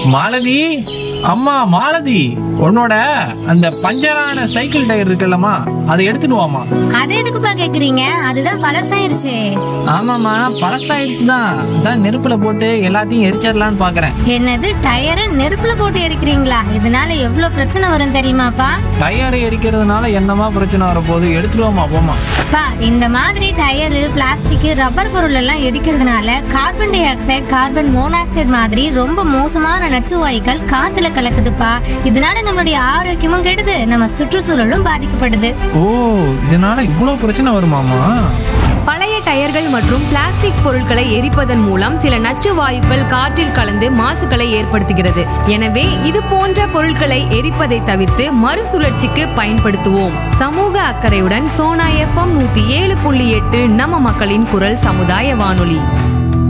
மாலதி அம்மா மாலதி உன்னோட அந்த பஞ்சரான சைக்கிள் டயர் இருக்குல்லம்மா அதை எடுத்துட்டு வாமா அது எதுக்குப்பா கேக்குறீங்க அதுதான் பழசாயிருச்சு ஆமாம்மா பழசாயிடுச்சு தான் அதான் நெருப்புல போட்டு எல்லாத்தையும் எரிச்சிடலான்னு பாக்குறேன் என்னது டயரை நெருப்புல போட்டு எரிக்கிறீங்களா இதனால எவ்வளவு பிரச்சனை வரும் தெரியுமாப்பா டயர் எரிக்கிறதுனால என்னமா பிரச்சனை வரப்போகுது எடுத்துட்டு வாமா போமா பா இந்த மாதிரி டயரு பிளாஸ்டிக் ரப்பர் பொருள் எல்லாம் எரிக்கிறதுனால carbon dioxide carbon monoxide மாதிரி ரொம்ப மோசமான நச்சு வாயுக்கள் காத்துல கலக்குதுப்பா இதனால நம்மளுடைய ஆரோக்கியமும் கெடுது நம்ம சுற்றுச்சூழலும் பாதிக்கப்படுது ஓ இதனால இவ்வளவு பிரச்சனை வருமாமா பழைய டயர்கள் மற்றும் பிளாஸ்டிக் பொருட்களை எரிப்பதன் மூலம் சில நச்சு வாயுக்கள் காற்றில் கலந்து மாசுகளை ஏற்படுத்துகிறது எனவே இது போன்ற பொருட்களை எரிப்பதை தவிர்த்து மறுசுழற்சிக்கு பயன்படுத்துவோம் சமூக அக்கறையுடன் சோனா எஃப்எம் நூத்தி ஏழு புள்ளி எட்டு நம்ம மக்களின் குரல் சமுதாய வானொலி